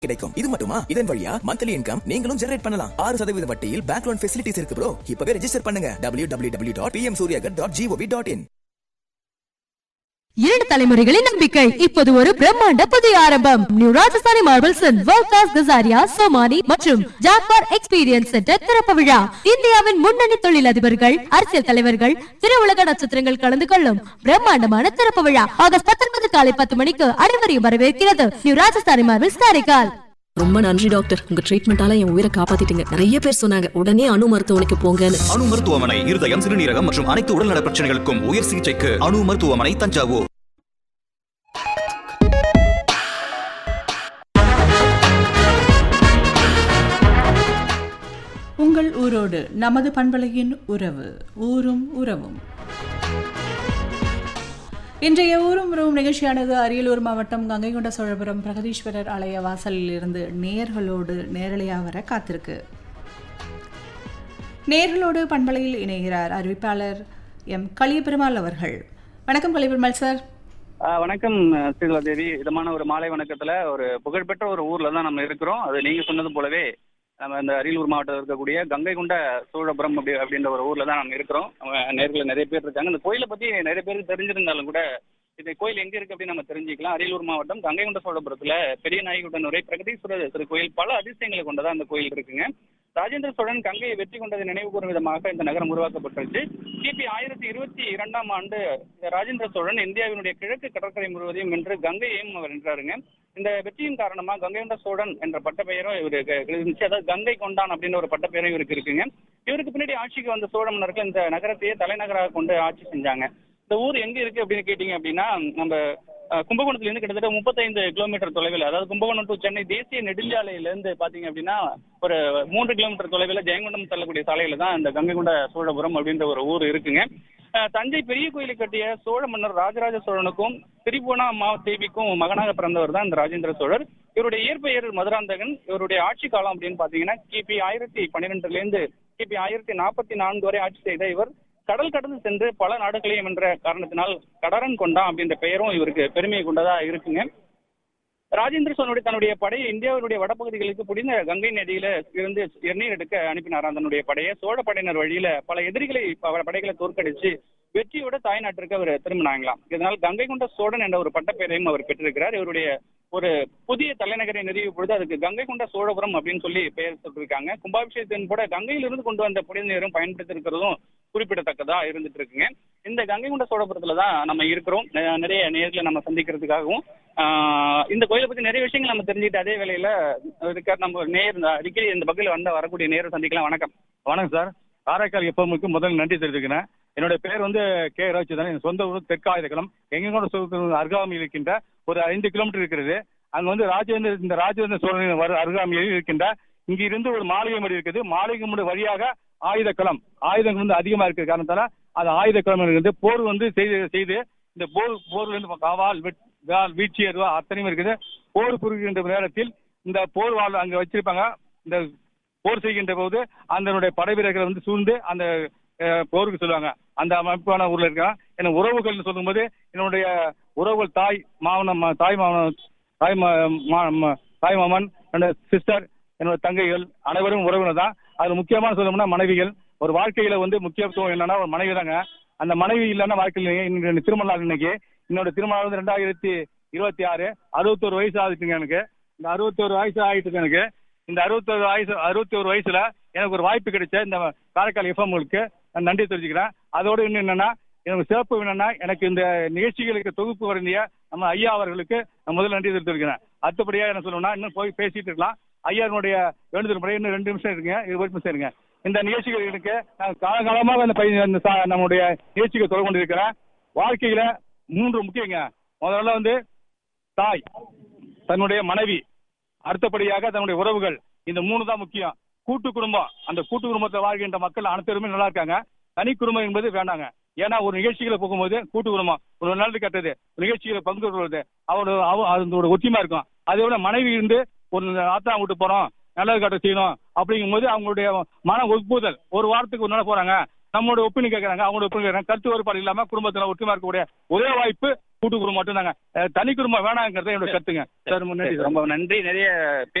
கிடைக்கும் இது மட்டுமா இதன் வழியா மந்த்லி இன்கம் நீங்களும் ஜெனரேட் பண்ணலாம் ஆறு சதவீத வட்டியில் பேங்க் லோன் ஃபெசிலிட்டிஸ் இருக்கு ப்ரோ இப்பவே ரெஜிஸ்டர் பண்ணுங்க W W W dot PM Suryaghar dot G O V dot in இரண்டு தலைமுறைகளின் நம்பிக்கை இப்போது ஒரு பிரம்மாண்ட புதிய ஆரம்பம் new Rajasthani marbles world class Kajaria Somany மற்றும் ஜாக்வார் எக்ஸ்பீரியன்ஸ் சென்டர் திறப்பு விழா இந்தியாவின் முன்னணி தொழிலதிபர்கள் அரசியல் தலைவர்கள் திரையுலக நட்சத்திரங்கள் கலந்து கொள்ளும் பிரம்மாண்டமான திறப்பு விழா ஆகஸ்ட் பத்தொன்பது காலை பத்து மணிக்கு அனைவரையும் வரவேற்கிறது நியூ ராஜஸ்தானி மார்பிள்ஸ் காரைக்கால் ரொம்ப நன்றி டாக்டர் உங்க ட்ரீட்மெண்டால என் உயிரை காப்பாத்திட்டீங்க நிறைய பேர் சொன்னாங்க உடனே அணு மருத்துவமனைக்கு போங்கன்னு அணு மருத்துவமனை இருதயம் சிறுநீரகம் மற்றும் அனைத்து உடல்நல பிரச்சனைகளுக்கும் உயர் சிகிச்சைக்கு அணு மருத்துவமனை தஞ்சாவூர் உங்கள் ஊரோடு நமது பண்பலையின் உறவு ஊரும் உறவும் இன்றைய ஊரும் உறவும் நிகழ்ச்சியானது அரியலூர் மாவட்டம் கங்கைகொண்ட சோழபுரம் பிரகதீஸ்வரர் ஆலய வாசலில் இருந்து நேர்களோடு நேரலையாக வர காத்திருக்கு நேர்களோடு பண்பலையில் இணைகிறார் அறிவிப்பாளர் எம் கலியபெருமாள் அவர்கள் வணக்கம் கலியபெருமாள் சார் ஆ, வணக்கம் ஸ்ரீலா தேவி இதமான ஒரு மாலை வணக்கத்துல ஒரு புகழ்பெற்ற ஒரு ஊர்ல தான் நம்ம இருக்கிறோம் அது நீங்க சொன்னது போலவே நம்ம இந்த அரியலூர் மாவட்டத்தில் இருக்கக்கூடிய கங்கை கொண்ட சோழபுரம் அப்படி அப்படின்ற ஒரு ஊர்ல தான் நம்ம இருக்கிறோம் நம்ம நேர்களை நிறைய பேர் இருக்காங்க இந்த கோயிலை பத்தி நிறைய பேருக்கு தெரிஞ்சிருந்தாலும் கூட இந்த கோயில் எங்க இருக்கு அப்படின்னு நம்ம தெரிஞ்சுக்கலாம் அரியலூர் மாவட்டம் கங்கை கொண்ட சோழபுரத்துல பெரிய நாயகுடன் உரை பிரகதீஸ்வரர் திருக்கோயில் பல அதிசயங்களை கொண்டதா அந்த கோயில் இருக்குங்க ராஜேந்திர சோழன் கங்கையை வெற்றி கொண்டதை நினைவு கூறும் விதமாக இந்த நகரம் உருவாக்கப்பட்டுருச்சு கிபி ஆயிரத்தி இருபத்தி இரண்டாம் ஆண்டு ராஜேந்திர சோழன் இந்தியாவினுடைய கிழக்கு கடற்கரை முழுவதையும் வென்று கங்கையையும் அவர் வென்றாருங்க இந்த வெற்றியின் காரணமா கங்கைகொண்ட சோழன் என்ற பட்டப்பெயரும் இவருக்கு இருந்துச்சு அதாவது கங்கை கொண்டான் அப்படின்னு ஒரு பட்டப்பெயரும் இவருக்கு இருக்குங்க இவருக்கு பின்னாடி ஆட்சிக்கு வந்த சோழ மன்னர்கள் இந்த நகரத்தையே தலைநகராக கொண்டு ஆட்சி செஞ்சாங்க இந்த ஊர் எங்க இருக்கு அப்படின்னு கேட்டீங்க அப்படின்னா நம்ம அஹ், கும்பகோணத்துல இருந்து கிட்டத்தட்ட முப்பத்தைந்து கிலோமீட்டர் தொலைவில் அதாவது கும்பகோணம் டு சென்னை தேசிய நெடுஞ்சாலையில இருந்து பாத்தீங்க அப்படின்னா ஒரு மூன்று கிலோமீட்டர் தொலைவில் ஜெயங்கொண்டம் செல்லக்கூடிய சாலையில தான் இந்த கங்கைகொண்ட சோழபுரம் அப்படின்ற ஒரு ஊர் இருக்குங்க அஹ், தஞ்சை பெரிய கோயிலை கட்டிய சோழ மன்னர் ராஜராஜ சோழனுக்கும் திரிபுவனா அம்மா தேவிக்கும் மகனாக பிறந்தவர் தான் இந்த ராஜேந்திர சோழர் இவருடைய இயற்பெயர் மதுராந்தகன் இவருடைய ஆட்சி காலம் அப்படின்னு பாத்தீங்கன்னா கிபி ஆயிரத்தி பன்னிரெண்டுல இருந்து கிபி ஆயிரத்தி நாற்பத்தி நான்கு வரை ஆட்சி செய்த இவர் கடல் கடந்து சென்று பல நாடுகளையும் என்ற காரணத்தினால் கடரன் கொண்டான் அப்படின்ற பெயரும் இவருக்கு பெருமையை கொண்டதா இருக்குங்க ராஜேந்திர சோழனுடைய தன்னுடைய படையை இந்தியாவினுடைய வடபகுதிகளுக்கு புடிந்த கங்கை நதியில இருந்து எண்ணீர் எடுக்க அனுப்பினாராம் தன்னுடைய படையை சோழ படையினர் வழியில பல எதிரிகளை ப- படைகளை தோற்கடிச்சு வெற்றியோட தாய்நாட்டிற்கு அவர் திரும்பினாங்களாம் இதனால் கங்கை கொண்ட சோழன் என்ற ஒரு பட்டப்பெயரையும் அவர் பெற்றிருக்கிறார் இவருடைய ஒரு புதிய தலைநகரை நிறுவிய பொழுது அதுக்கு கங்கை கொண்ட சோழபுரம் அப்படின்னு சொல்லி பெயர் சொல்லியிருக்காங்க கும்பாபிஷேகத்தின் கூட கங்கையிலிருந்து கொண்டு வந்த புனித நீரும் பயன்படுத்தி இருக்கிறதும் குறிப்பிடத்தக்கதா இருந்துட்டு இருக்குங்க இந்த கங்கை கொண்ட சோழபுரத்துல தான் நம்ம இருக்கிறோம் நெ- நிறைய நேர்களை நம்ம சந்திக்கிறதுக்காகவும் ஆஹ் இந்த கோயிலை பத்தி நிறைய விஷயங்கள் நம்ம தெரிஞ்சுக்கிட்டு அதே வேளையில இருக்க நம்ம நேர் இந்த அடிக்கடி இந்த பகுதியில் வந்த வரக்கூடிய நேரம் சந்திக்கலாம் வணக்கம் வணக்கம் சார் காரைக்கால் எப்பமுக்கு முதல் நன்றி தெரிவிக்கிறேன் என்னோட பேர் வந்து கே ராஜ்தான் என் சொந்த ஊர் தெற்காயுதகளம் எங்கெங்கோட சொந்த அருகாமையில் இருக்கின்ற ஒரு ஐந்து கிலோமீட்டர் இருக்கிறது அங்க வந்து ராஜேந்திர இந்த ராஜேந்திர சோழனின் வரு அருகாமையில் இருக்கின்ற இங்கிருந்து ஒரு மாளிகை மடி இருக்குது மாளிகை மடி வழியாக ஆயுதக்களம் ஆயுதங்கள் வந்து அதிகமா இருக்கிற காரணத்தால அது ஆயுதக்களம் இருக்குது போர் வந்து செய்து செய்து இந்த போர் போர்ல இருந்து காவால் வெட்- வாள், வீழ்ச்சி எதுவா அத்தனையும் இருக்குது போர் புரிகின்ற நேரத்தில் இந்த போர் வாழ் அங்க வச்சிருப்பாங்க இந்த போர் செய்கின்ற போது அதனுடைய படை வீரர்கள் வந்து சூழ்ந்து அந்த அஹ், போருக்கு சொல்லுவாங்க அந்த அமைப்பான ஊர்ல இருக்கான் என் உறவுகள்னு சொல்லும்போது என்னுடைய உறவுகள் தாய் மாமனம் தாய் மாமன் தாய் மா- மா- மா- தாய் மாமன் என்னோட சிஸ்டர் என்னோட தங்கைகள் அனைவரும் உறவினர் தான் அது முக்கியமான சொல்லணும்னா மனைவிகள் ஒரு வாழ்க்கையில வந்து முக்கியத்துவம் என்னன்னா ஒரு மனைவி தாங்க அந்த மனைவி இல்லைன்னா வாழ்க்கையில் இன்னைக்கு திருமண நாள் இன்னைக்கு என்னோட திருமணம் வந்து ரெண்டாயிரத்தி இருபத்தி ஆறு அறுபத்தோரு வயசு ஆகுதுங்க எனக்கு இந்த அறுபத்தோரு வயசு ஆயிட்டு இருக்கு எனக்கு இந்த அறுபத்தோரு வயசு அறுபத்தி ஒரு வயசுல எனக்கு ஒரு வாய்ப்பு கிடைச்ச இந்த காரைக்கால் எஃப்எம்களுக்கு நான் நன்றி தெரிவிச்சுக்கிறேன் அதோட இன்னும் என்னன்னா எனக்கு சிறப்பு என்னன்னா எனக்கு இந்த நிகழ்ச்சிகளுக்கு தொகுப்பு வழங்கிய நம்ம ஐயா அவர்களுக்கு நான் முதல்ல நன்றி தெரிவிக்கிறேன் அடுத்தபடியா என்ன சொல்லணும்னா இன்னும் போய் பேசிட்டு இருக்கலாம் ஐயாருடைய வேண்டுதல் முறை இன்னும் ரெண்டு நிமிஷம் இருக்குங்க இருபது நிமிஷம் இருங்க இந்த நிகழ்ச்சிகளுக்கு நான் காலகாலமாக இந்த பை- இந்த சா- நம்முடைய நிகழ்ச்சிகள் தொடர்பு கொண்டிருக்கிறேன் வாழ்க்கையில மூன்று முக்கியங்க முதல்ல வந்து தாய் தன்னுடைய மனைவி அடுத்தபடியாக தன்னுடைய உறவுகள் இந்த மூணு தான் முக்கியம் கூட்டு குடும்பம் அந்த கூட்டு குடும்பத்தை வாழ்கின்ற மக்கள் அனைத்தருமே நல்லா இருக்காங்க தனி குடும்பம் என்பது வேண்டாங்க ஏன்னா ஒரு நிகழ்ச்சிகளை போகும்போது கூட்டு குடும்பம் ஒரு நல்லது கட்டது ஒரு நிகழ்ச்சிகளை பங்கு கொள்வது அவரோட அவ- அதோட ஒற்றுமையா இருக்கும் அதே விட மனைவி இருந்து ஒரு ஆத்தா விட்டு போறோம் நல்லது கட்ட செய்யணும் அப்படிங்கும்போது அவங்களுடைய மன ஒப்புதல் ஒரு வாரத்துக்கு ஒரு நாள் போறாங்க நம்மளோட ஒப்பீனியன் கேட்கறாங்க அவங்களோட ஒப்பீனியன் கேட்கறாங்க கருத்து வேறுபாடு இல்லாம குடும்பத்துல ஒற்றுமையா இருக்கக்கூடிய ஒரே வாய்ப்பு கூட்டு குடும்பம் மட்டும் தாங்க அஹ், தனி குடும்பம் வேணாங்கிறத என்னோட கருத்துங்க சார் முன்னாடி ரொம்ப நன்றி நிறைய